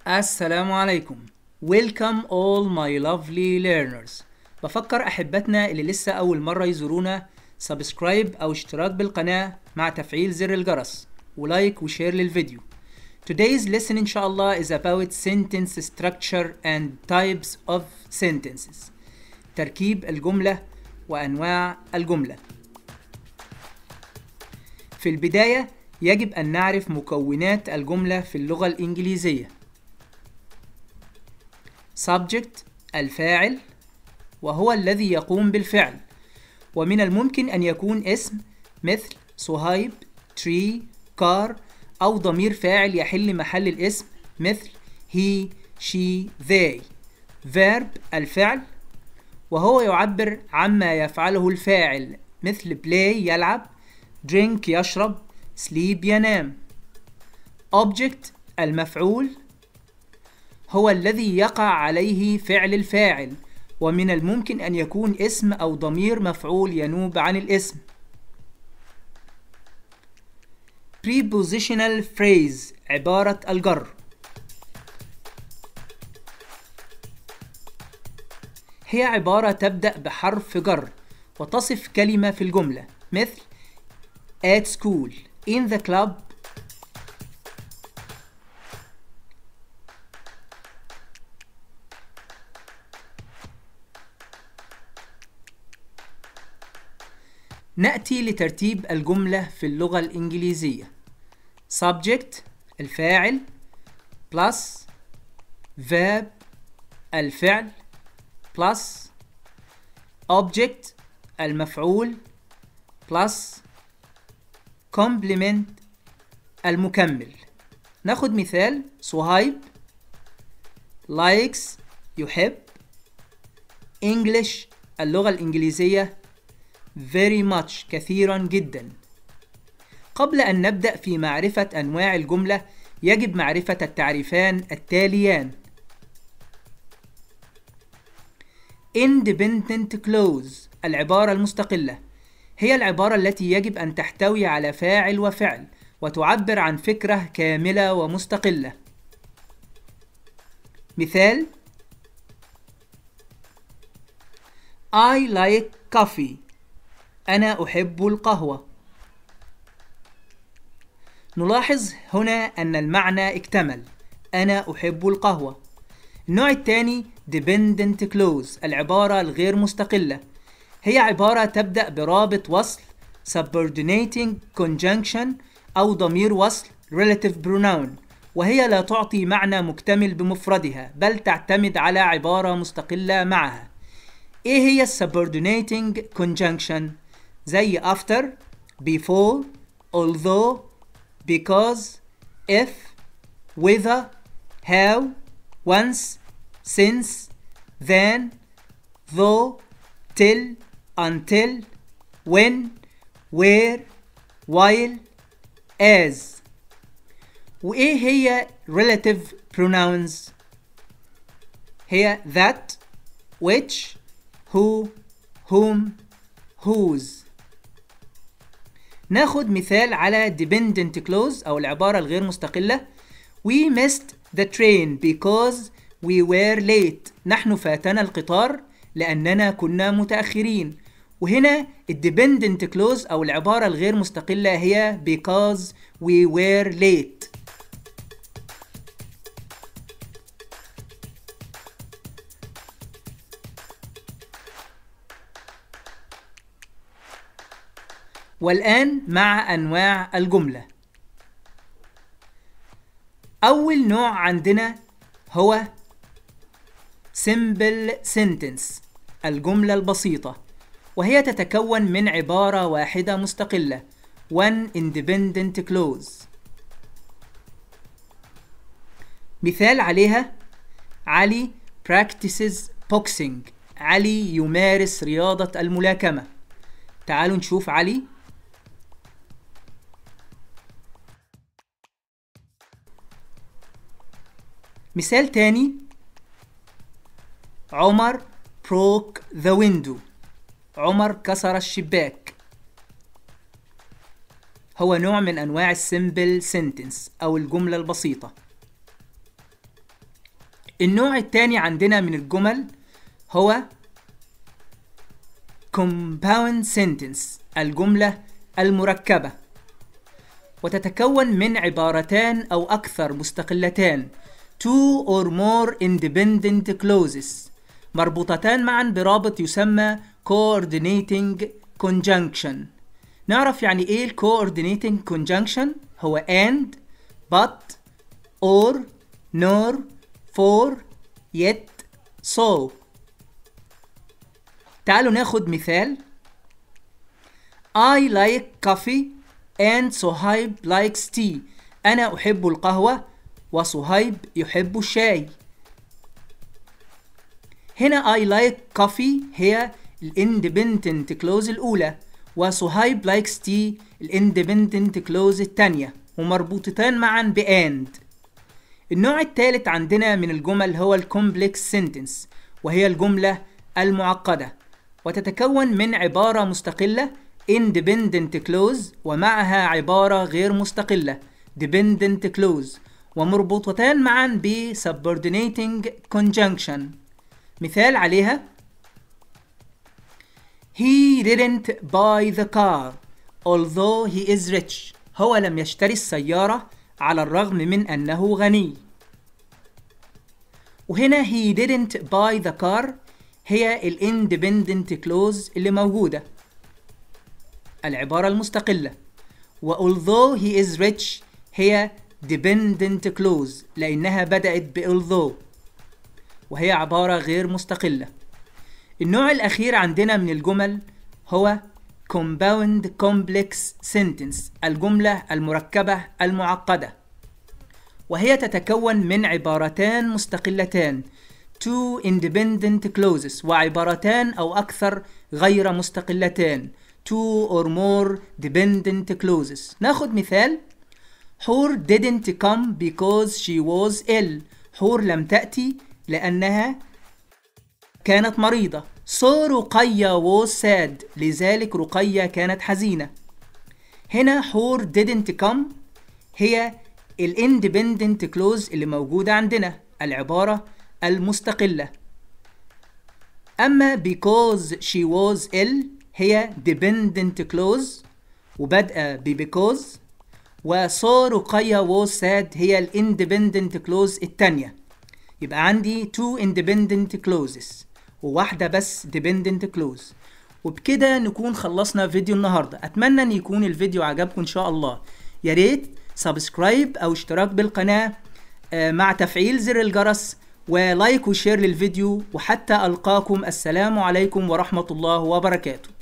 السلام عليكم Welcome all my lovely learners بفكر أحبتنا اللي لسه أول مرة يزورونا سبسكرايب أو اشتراك بالقناة مع تفعيل زر الجرس ولايك وشير للفيديو Today's lesson إن شاء الله is about sentence structure and types of sentences تركيب الجملة وأنواع الجملة في البداية يجب أن نعرف مكونات الجملة في اللغة الإنجليزية subject الفاعل وهو الذي يقوم بالفعل ومن الممكن أن يكون اسم مثل صهيب tree car أو ضمير فاعل يحل محل الاسم مثل he she they verb الفعل وهو يعبر عما يفعله الفاعل مثل play يلعب drink يشرب sleep ينام object المفعول هو الذي يقع عليه فعل الفاعل ومن الممكن أن يكون اسم أو ضمير مفعول ينوب عن الاسم prepositional phrase عبارة الجر هي عبارة تبدأ بحرف جر وتصف كلمة في الجملة مثل at school in the club نأتي لترتيب الجملة في اللغة الإنجليزية subject الفاعل plus verb الفعل plus object المفعول plus complement المكمل ناخد مثال صهيب likes يحب English اللغة الإنجليزية very much كثيرا جدا قبل أن نبدأ في معرفة أنواع الجملة يجب معرفة التعريفان التاليان independent clause العبارة المستقلة هي العبارة التي يجب أن تحتوي على فاعل وفعل وتعبر عن فكرة كاملة ومستقلة مثال I like coffee أنا أحب القهوة نلاحظ هنا أن المعنى اكتمل أنا أحب القهوة النوع الثاني dependent clause العبارة الغير مستقلة هي عبارة تبدأ برابط وصل subordinating conjunction أو ضمير وصل relative pronoun وهي لا تعطي معنى مكتمل بمفردها بل تعتمد على عبارة مستقلة معها إيه هي subordinating conjunction؟ زي after, before, although, because, if, whether, how, once, since, then, though, till, until, when, where, while, as. وإيه هي relative pronouns؟ هي that, which, who, whom, whose. ناخد مثال على dependent clause أو العبارة الغير مستقلة We missed the train because we were late نحن فاتنا القطار لأننا كنا متأخرين وهنا dependent clause أو العبارة الغير مستقلة هي because we were late والآن مع أنواع الجملة أول نوع عندنا هو simple sentence الجملة البسيطة وهي تتكون من عبارة واحدة مستقلة one independent clause مثال عليها علي practices boxing علي يمارس رياضة الملاكمة تعالوا نشوف علي مثال تاني عمر broke the window عمر كسر الشباك هو نوع من أنواع السيمبل سنتنس أو الجملة البسيطة النوع التاني عندنا من الجمل هو compound sentence الجملة المركبة وتتكون من عبارتان أو أكثر مستقلتان two or more independent clauses مربوطتان معا برابط يسمى coordinating conjunction نعرف يعني ايه ال coordinating conjunction هو and but or nor for yet so تعالوا ناخد مثال I like coffee and صهيب likes tea أنا أحب القهوة وصهيب يحب الشاي هنا I like coffee هي الاندبندنت كلوز الأولى وصهيب likes tea الاندبندنت كلوز الثانية ومربوطتان معا بأند النوع الثالث عندنا من الجمل هو الكومبلكس سنتنس وهي الجملة المعقدة وتتكون من عبارة مستقلة independent clause ومعها عبارة غير مستقلة dependent clause ومربوطتان معا ب subordinating conjunction مثال عليها He didn't buy the car although he is rich هو لم يشتري السيارة على الرغم من أنه غني وهنا he didn't buy the car هي ال independent clause اللي موجودة العبارة المستقلة و although he is rich هي dependent clause لأنها بدأت ب although وهي عبارة غير مستقلة النوع الأخير عندنا من الجمل هو compound complex sentence الجملة المركبة المعقدة وهي تتكون من عبارتان مستقلتان two independent clauses وعبارتان أو أكثر غير مستقلتان two or more dependent clauses ناخد مثال حور didn't come because she was ill حور لم تأتي لأنها كانت مريضة so رقية was sad لذلك رقية كانت حزينة هنا حور didn't come هي ال independent clause اللي موجودة عندنا العبارة المستقلة أما because she was ill هي dependent clause وبادئة ب because وصو رقية was sad هي ال independent clause التانية يبقى عندي two independent clauses وواحدة بس dependent clause وبكده نكون خلصنا فيديو النهاردة أتمنى أن يكون الفيديو عجبكم إن شاء الله يا ريت سبسكرايب أو اشتراك بالقناة مع تفعيل زر الجرس ولايك وشير للفيديو وحتى ألقاكم السلام عليكم ورحمة الله وبركاته